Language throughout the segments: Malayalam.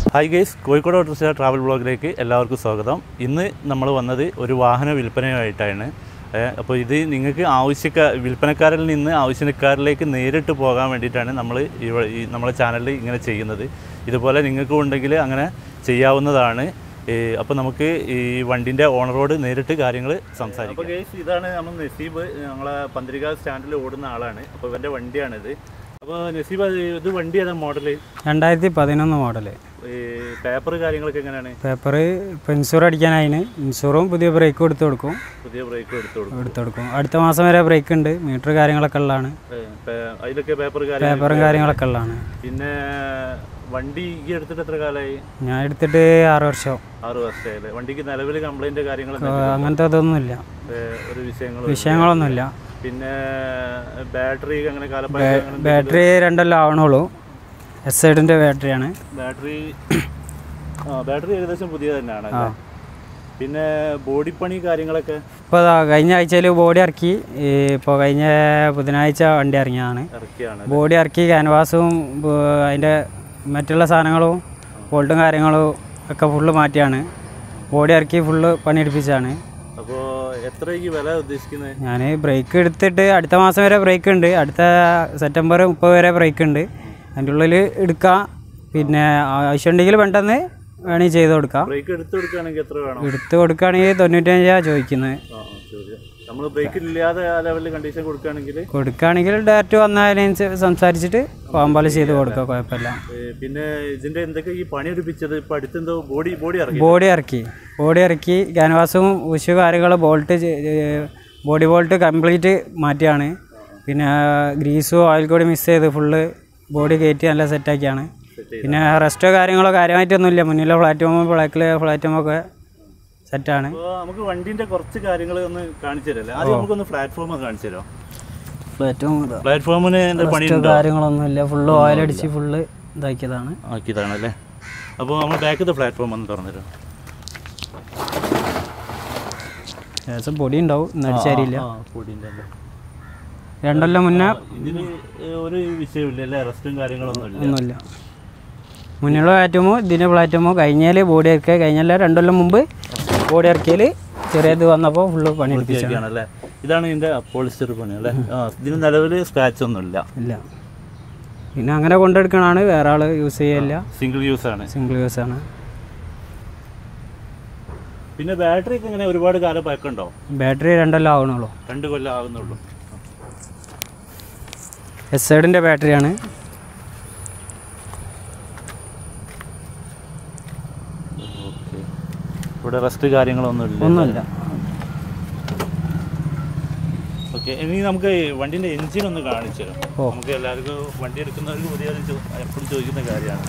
Hi guys Kozhikode autorickshaw travel ബ്ലോഗിലേക്ക് എല്ലാവർക്കും സ്വാഗതം ഇന്ന് നമ്മൾ വന്നത് ഒരു വാഹന വിൽപ്പനയായിട്ടാണ് ഏഹ് അപ്പോൾ ഇത് നിങ്ങൾക്ക് ആവശ്യക്കാർ വിൽപ്പനക്കാരിൽ നിന്ന് ആവശ്യക്കാരിലേക്ക് നേരിട്ട് പോകാൻ വേണ്ടിയിട്ടാണ് നമ്മൾ ഇവ ഈ നമ്മളെ ചാനലിൽ ഇങ്ങനെ ചെയ്യുന്നത് ഇതുപോലെ നിങ്ങൾക്കും ഉണ്ടെങ്കിൽ അങ്ങനെ ചെയ്യാവുന്നതാണ് ഏഹ് അപ്പോൾ നമുക്ക് ഈ വണ്ടിൻ്റെ ഓണറോട് നേരിട്ട് കാര്യങ്ങൾ സംസാരിക്കാം അപ്പോൾ ഗൈസ് ഇതാണ് നമ്മൾ നസീബ് നമ്മളെ പന്തിരിക സ്റ്റാൻഡിൽ ഓടുന്ന ആളാണ് അപ്പോൾ ഇവൻ്റെ വണ്ടിയാണിത് അപ്പോൾ നസീബ് അത് ഇത് വണ്ടി ഏതാ മോഡൽ രണ്ടായിരത്തി പതിനൊന്ന് മോഡല് ഈ പേപ്പർ കാര്യങ്ങളൊക്കെ എങ്ങനെയാണ് പേപ്പർ ഇപ്പം ഇൻഷൂർ അടിക്കാനായിന് ഇൻഷൂറും പുതിയ ബ്രേക്കും എടുത്തു കൊടുക്കും പുതിയ ബ്രേക്ക് എടുത്തു കൊടുക്കും എടുത്തു കൊടുക്കും അടുത്ത മാസം വരെ ബ്രേക്ക് ഉണ്ട് മീറ്റർ കാര്യങ്ങളൊക്കെ ഉള്ളതാണ് ഏ, പേ- അതിലൊക്കെ പേപ്പർ കാര്യം പേപ്പറും കാര്യങ്ങളൊക്കെ ഉള്ളതാണ് പിന്നെ വണ്ടി ഈ എടുത്തിട്ട് എത്ര കാലമായി ഞാൻ എടുത്തിട്ട് ആറ് വർഷം ആറ് വർഷമായില്ലേ വണ്ടിക്ക് നിലവിൽ കംപ്ലൈന്റ് കാര്യങ്ങൾ അങ്ങനത്തെ ഇതൊന്നുമില്ല ഒരു വിഷയങ്ങൾ വിഷയങ്ങളൊന്നുമില്ല പിന്നെ ബാറ്ററി അങ്ങനെ കാലപ്പഴക്കം അങ്ങനെ ബാറ്ററി രണ്ടെല്ലാം ആവണുള്ളൂ എസ് സൈഡിൻ്റെ ബാറ്ററിയാണ് ബാറ്ററി ആ ബാറ്ററി ഏകദേശം പുതിയ തന്നെയാണ് അല്ലേ? പിന്നെ ബോഡി പണി കാര്യങ്ങളൊക്കെ ഇപ്പോൾ കഴിഞ്ഞ ആഴ്ചയിൽ ബോഡി ഇറക്കി ഇപ്പോൾ കഴിഞ്ഞ ബുധനാഴ്ച വണ്ടി ഇറങ്ങിയതാണ് ഇറക്കിയാണ് ബോഡി ഇറക്കി ക്യാൻവാസും അതിൻ്റെ മറ്റുള്ള സാധനങ്ങളും ബോൾട്ടും കാര്യങ്ങളും ഒക്കെ ഫുള്ള് മാറ്റിയാണ് ബോഡി ഇറക്കി ഫുള്ള് പണിയെടുപ്പിച്ചാണ് അപ്പോൾ എത്ര ഈ വില ഉദ്ദേശിക്കുന്നത് ഞാൻ ബ്രേക്ക് എടുത്തിട്ട് അടുത്ത മാസം വരെ ബ്രേക്ക് ഉണ്ട് അടുത്ത സെപ്റ്റംബർ മുപ്പത് വരെ ബ്രേക്ക് ഉണ്ട് അതിൻ്റെ ഉള്ളിൽ എടുക്കാം പിന്നെ ആവശ്യമുണ്ടെങ്കിൽ പെട്ടെന്ന് വേണമെങ്കിൽ ചെയ്ത് കൊടുക്കാം ബ്രേക്ക് എടുത്തു കൊടുക്കുകയാണെങ്കിൽ എത്ര വേണം എടുത്ത് കൊടുക്കുകയാണെങ്കിൽ തൊണ്ണൂറ്റഞ്ചാണ് ചോദിക്കുന്നത് ആ ചോദ്യം നമ്മൾ ബ്രേക്ക് ഇല്ലാതെ ആ ലെവലിൽ കണ്ടീഷൻ കൊടുക്കുകയാണെങ്കിൽ കൊടുക്കുകയാണെങ്കിൽ ഡയറക്റ്റ് വന്നതിനനുസരിച്ച് സംസാരിച്ചിട്ട് പാമ്പാല് ചെയ്ത് കൊടുക്കുക കുഴപ്പമില്ല ഏ, പിന്നെ ഇതിന്റെ എന്തൊക്കെ ഈ പണി എടുപ്പിച്ചത് ഇപ്പൊ അടുത്തെന്തോ ബോഡി ബോഡി ഇറങ്ങി ബോഡി ഇറക്കി ബോഡി ഇറക്കി ക്യാൻവാസും ഉഷു കാര്യങ്ങൾ ബോൾട്ട് ബോഡി ബോൾട്ട് കംപ്ലീറ്റ് മാറ്റിയാണ് പിന്നെ ഗ്രീസും ഓയിൽ കൂടി മിക്സ് ചെയ്ത് ഫുള്ള് ബോഡി കയറ്റി നല്ല സെറ്റാക്കിയാണ് പിന്നെ റെസ്റ്റോ കാര്യങ്ങളോ കാര്യമായിട്ടൊന്നുമില്ല മുന്നിലെ പ്ലാറ്റ്ഫോമും ബാക്കിലെ പ്ലാറ്റ്ഫോമും ഒക്കെ സെറ്റാണ് അപ്പോൾ നമുക്ക് വണ്ടിന്റെ കുറച്ച് കാര്യങ്ങൾ ഒന്ന് കാണിച്ചു തരല്ലേ ആദ്യം നമുക്കൊന്ന് പ്ലാറ്റ്ഫോം ഒന്ന് കാണിച്ചു തരാം പ്ലാറ്റ്ഫോം പ്ലാറ്റ്ഫോമിന് എന്താ പണി ഉണ്ടോ കാര്യങ്ങളൊന്നുമില്ല ഫുള്ള് ഓയിൽ അടിച്ച് ഫുള്ള് ഇതാക്കിയതാണ് ആക്കിയതാണല്ലേ അപ്പോൾ നമ്മൾ ബാക്കത്തെ പ്ലാറ്റ്ഫോം ഒന്ന് തുറന്നിരും ശേഷം പൊടി ഉണ്ടാവും ഇന്ന് അടിച്ചരിയില്ല ആ പൊടിൻ്റെ അല്ലേ രണ്ടൊല്ലം മുന്നേ ഇതിന് ഒരു വിഷയമില്ല അല്ലേ റെസ്റ്റും കാര്യങ്ങളൊന്നും ഇല്ല ഒന്നുമില്ല മുന്നിലുള്ള പ്ലാറ്റ്ഫോമോ ഇതിൻ്റെ പ്ലാറ്റ്ഫോമോ കഴിഞ്ഞാൽ ബോഡി ഇറക്കുക കഴിഞ്ഞാൽ രണ്ടൊല്ലം മുമ്പ് ബോഡി ഇറക്കിയാൽ ചെറിയത് വന്നപ്പോൾ ഫുള്ള് പണിയെടുപ്പിച്ചാണ് ആണല്ലേ ഇതാണ് ഇതിന്റെ പോളിസ്റ്റർ പണി അല്ലേ ആ ഇതിന് നിലവിൽ സ്ക്രാച്ച് ഒന്നും ഇല്ല ഇല്ല പിന്നെ അങ്ങനെ കൊണ്ടെടുക്കണതാണ് വേറെ ആൾ യൂസ് ചെയ്യല്ല സിംഗിൾ യൂസ് ആണ് സിംഗിൾ യൂസ് ആണ് പിന്നെ ബാറ്ററി ഒക്കെ ഇങ്ങനെ ഒരുപാട് കാലം പഴക്കമുണ്ടോ ബാറ്ററി രണ്ടൊല്ലം ആവണുള്ളൂ രണ്ട് കൊല്ലം ആകുന്നുള്ളൂ എസ് സൈഡിൻ്റെ ബാറ്ററിയാണ് ഓക്കെ ഇവിടെ റെസ്റ്റ് കാര്യങ്ങളൊന്നും ഇല്ല ഒന്നുമില്ല ഓക്കെ ഇനി നമുക്ക് ഈ വണ്ടിന്റെ എഞ്ചിൻ ഒന്ന് കാണിച്ചു തരാം ഓ. നമുക്ക് എല്ലാവർക്കും വണ്ടി എടുക്കുന്നവർക്ക് പുതിയ എപ്പോഴും ചോദിക്കുന്ന കാര്യമാണ്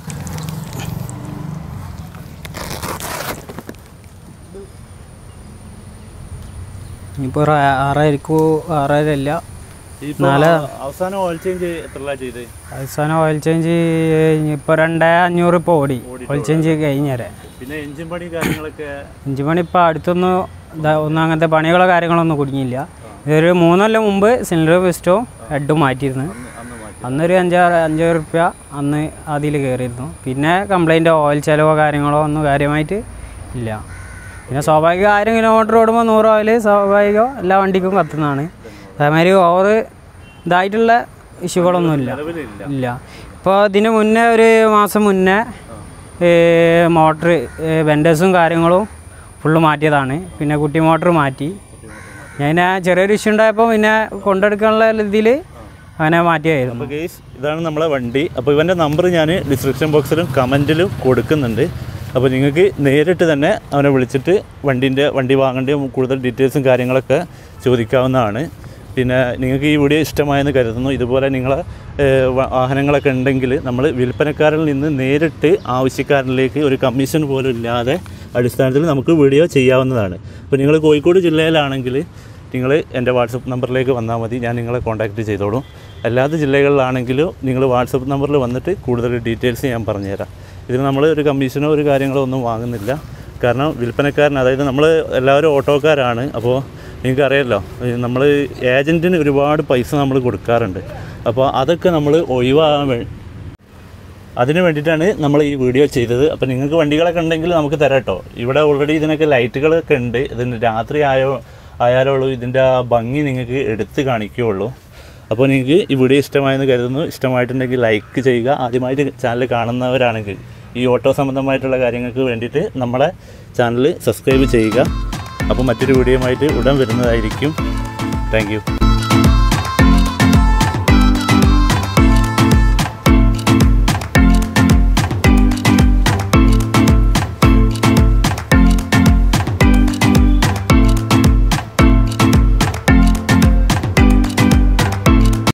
ഇനിയിപ്പോൾ ആറായിരിക്കും ആറായിരം ഇല്ല ഇപ്പൊ അവസാനം ഓയിൽ ചേഞ്ച് എത്ര ചെയ്ത് അവസാനം ഓയിൽ ചേഞ്ച് ഇപ്പോൾ രണ്ടേ അഞ്ഞൂറ് ഇപ്പോൾ ഓടി ഓയിൽ ചേഞ്ച് കഴിഞ്ഞേരെ പിന്നെ എഞ്ചിൻ പണി കാര്യങ്ങളൊക്കെ അഞ്ച് മണി ഇപ്പോൾ അടുത്തൊന്നും ഇതാ ഒന്നും അങ്ങനത്തെ പണികളോ കാര്യങ്ങളൊന്നും കുടുങ്ങിയില്ല ഇതൊരു മൂന്നൊല്ലം മുമ്പ് സിലിണ്ടർ പിസ്റ്റോ ഹെഡും മാറ്റിയിരുന്നു അന്ന് മാറ്റി അന്നൊരു അഞ്ചാറ് അഞ്ച് റുപ്യ അന്ന് അതിൽ കയറിയിരുന്നു പിന്നെ കംപ്ലൈൻറ്റ് ഓയിൽ ചിലവോ കാര്യങ്ങളോ ഒന്നും കാര്യമായിട്ട് ഇല്ല പിന്നെ സ്വാഭാവികം ആയിരം കിലോമീറ്റർ ഓടുമ്പോൾ നൂറ് ഓയിൽ സ്വാഭാവികം എല്ലാ വണ്ടിക്കും കത്തുന്നതാണ് അതേമാതിരി ഓവർ ഇതായിട്ടുള്ള ഇഷ്യൂകളൊന്നുമില്ല നിലവിലില്ല ഇല്ല ഇപ്പോൾ ഇതിന് മുന്നേ ഒരു മാസം മുന്നേ മോട്ടർ വെൻഡേഴ്സും കാര്യങ്ങളും ഫുള്ള് മാറ്റിയതാണ് പിന്നെ കുട്ടി മോട്ടർ മാറ്റി ഞാൻ ചെറിയൊരു ഇഷ്യൂ ഉണ്ടായപ്പോൾ പിന്നെ കൊണ്ടെടുക്കാനുള്ള രീതിയിൽ അങ്ങനെ മാറ്റിയായിരുന്നു അപ്പോൾ ഗെയ്സ് ഇതാണ് നമ്മളെ വണ്ടി അപ്പോൾ ഇവൻ്റെ നമ്പർ ഞാൻ ഡിസ്ക്രിപ്ഷൻ ബോക്സിലും കമൻറ്റിലും കൊടുക്കുന്നുണ്ട് അപ്പോൾ നിങ്ങൾക്ക് നേരിട്ട് തന്നെ അവനെ വിളിച്ചിട്ട് വണ്ടീൻ്റെ വണ്ടി വാങ്ങേണ്ട കൂടുതൽ ഡീറ്റെയിൽസും കാര്യങ്ങളൊക്കെ ചോദിക്കാവുന്നതാണ് പിന്നെ നിങ്ങൾക്ക് ഈ വീഡിയോ ഇഷ്ടമായെന്ന് കരുതുന്നു ഇതുപോലെ നിങ്ങളെ ഏഹ്, വ- വാഹനങ്ങളൊക്കെ ഉണ്ടെങ്കിൽ നമ്മൾ വിൽപ്പനക്കാരിൽ നിന്ന് നേരിട്ട് ആവശ്യക്കാരിലേക്ക് ഒരു കമ്മീഷൻ പോലും ഇല്ലാതെ അടിസ്ഥാനത്തിൽ നമുക്ക് വീഡിയോ ചെയ്യാവുന്നതാണ് അപ്പോൾ നിങ്ങൾ കോഴിക്കോട് ജില്ലയിലാണെങ്കിൽ നിങ്ങൾ എൻ്റെ വാട്സപ്പ് നമ്പറിലേക്ക് വന്നാൽ മതി ഞാൻ നിങ്ങളെ കോൺടാക്റ്റ് ചെയ്തോളും അല്ലാത്ത ജില്ലകളിലാണെങ്കിലും നിങ്ങൾ വാട്സപ്പ് നമ്പറിൽ വന്നിട്ട് കൂടുതൽ ഡീറ്റെയിൽസ് ഞാൻ പറഞ്ഞുതരാം ഇതിന് നമ്മൾ ഒരു കമ്മീഷനോ ഒരു കാര്യങ്ങളോ ഒന്നും വാങ്ങുന്നില്ല കാരണം വിൽപ്പനക്കാരൻ അതായത് നമ്മൾ എല്ലാവരും ഓട്ടോക്കാരാണ് അപ്പോൾ നിങ്ങൾക്കറിയാമല്ലോ നമ്മൾ ഏജൻറ്റിന് ഒരുപാട് പൈസ നമ്മൾ കൊടുക്കാറുണ്ട് അപ്പോൾ അതൊക്കെ നമ്മൾ ഒഴിവാകാൻ വേ അതിന് വേണ്ടിയിട്ടാണ് നമ്മൾ ഈ വീഡിയോ ചെയ്തത് അപ്പോൾ നിങ്ങൾക്ക് വണ്ടികളൊക്കെ ഉണ്ടെങ്കിൽ നമുക്ക് തരാം കേട്ടോ ഇവിടെ ഓൾറെഡി ഇതിനൊക്കെ ലൈറ്റുകളൊക്കെ ഉണ്ട് ഇതിന് രാത്രി ആയോ ആയാലുള്ളൂ ഇതിൻ്റെ ആ ഭംഗി നിങ്ങൾക്ക് എടുത്ത് കാണിക്കുകയുള്ളൂ അപ്പോൾ നിങ്ങൾക്ക് ഈ വീഡിയോ ഇഷ്ടമായെന്ന് കരുതുന്നു ഇഷ്ടമായിട്ടുണ്ടെങ്കിൽ ലൈക്ക് ചെയ്യുക ആദ്യമായിട്ട് ചാനൽ കാണുന്നവരാണെങ്കിൽ ഈ ഓട്ടോ സംബന്ധമായിട്ടുള്ള കാര്യങ്ങൾക്ക് വേണ്ടിയിട്ട് നമ്മളെ ചാനൽ സബ്സ്ക്രൈബ് ചെയ്യുക അപ്പോൾ മറ്റൊരു വീഡിയോയുമായിട്ട് ഉടൻ വരുന്നതായിരിക്കും താങ്ക്